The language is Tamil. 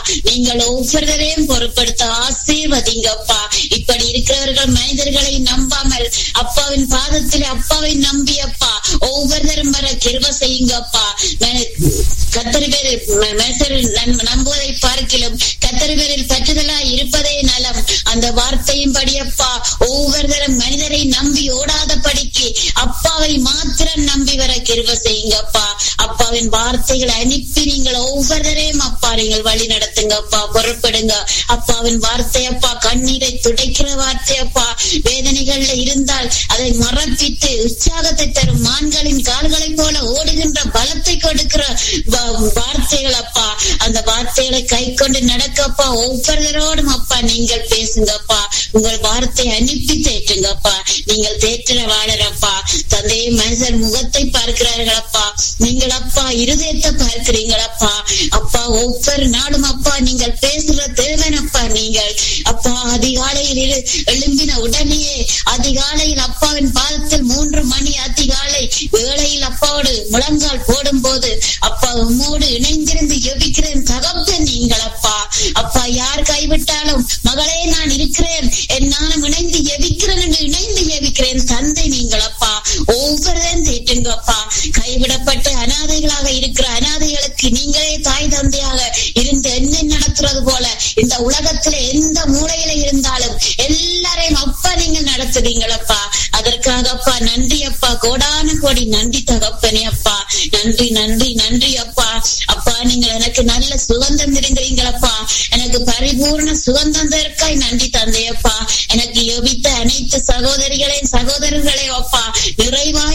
நீங்கள் ஒவ்வொருவரையும் பொறுப்படுத்த ஆசீர்வதிங்கப்பா இப்படி இருக்கிறவர்கள் மனிதர்களை நம்பாமல் அப்பாவின் பாதத்தில் அப்பாவை நம்பி அப்பா ஒவ்வொருத்தரும் வர கிருப செய்யுங்கப்பா கத்தரி பேரில் மனுஷர் நம்புவதை பார்க்கிலும் கத்தரி பேரில் பற்றுதலா இருப்பதே நலம் அந்த வார்த்தையும் படியப்பா ஒவ்வொருத்தரும் மனிதரை நம்பி ஓடாத படிக்கு அப்பாவை மாத்திரம் நம்பி வர கிருப செய்யுங்கப்பா அப்பாவின் வார்த்தைகளை அனுப்பி நீங்கள் ஒவ்வொருத்தரையும் அப்பா நீங்கள் வழி நடத்துங்கப்பா பொறுப்படுங்க அப்பாவின் வார்த்தை அப்பா கண்ணீரை துடைக்கிற வார்த்தை அப்பா வேதனைகள்ல இருந்தால் அதை மறப்பித்து உற்சாகத்தை தரும் மான்களின் கால்களை போல ஓடுகின்ற பலத்தை கொடுக்கிற வார்த்தைகள் அப்பா அந்த வார்த்தைகளை கை கொண்டு நடக்கப்பா ஒவ்வொருவரோடும் அப்பா நீங்கள் பேசுங்கப்பா உங்கள் வார்த்தை அனுப்பி தேற்றுங்கப்பா நீங்கள் தேற்ற வாழறப்பா தந்தையை மனுஷர் முகத்தை பார்க்கிறார்களப்பா நீங்கள் அப்பா இருதயத்தை பார்க்கிறீங்களப்பா அப்பா ஒவ்வொரு நாளும் அப்பா நீங்கள் பேசுற தேவனப்பா நீங்கள் அப்பா அதிகாலையில் எழும்பின உடனேயே அதிகாலையில் அப்பாவின் பாதத்தில் மூன்று மணி அதிகாலை வேளையில் அப்பாவோடு முழங்கால் போடும் போது அப்பா உம்மோடு இணைந்திருந்து எவிக்கிறேன் தகப்பன் நீங்கள் அப்பா அப்பா யார் கைவிட்டாலும் மகளே நான் இருக்கிறேன் என்னாலும் இணைந்து எவிக்கிறேன் என்று இணைந்து எவிக்கிறேன் தந்தை நீங்கள் அப்பா ஒவ்வொருவரும் தேட்டுங்கப்பா கைவிடப்பட்ட அனாதைகளாக இருக்கிற அனாதைகளுக்கு நீங்களே தாய் தந்தையாக இருந்து என்ன நடத்துறது போல இந்த உலகத்துல எந்த மூலையில இருந்தாலும் எல்லாரையும் அப்பா நீங்க நடத்துறீங்களப்பா அதற்காக அப்பா நன்றி அப்பா கோடான கோடி நன்றி தகப்பனே அப்பா நன்றி நன்றி நன்றி அப்பா அப்பா நீங்க எனக்கு நல்ல சுகந்தம் தெரிந்தீங்களப்பா எனக்கு பரிபூர்ண சுகந்தம் தற்காய் நன்றி தந்தையப்பா எனக்கு யோபித்த அனைத்து சகோதரிகளையும் சகோதரர்களையும் அப்பா நிறைவாய்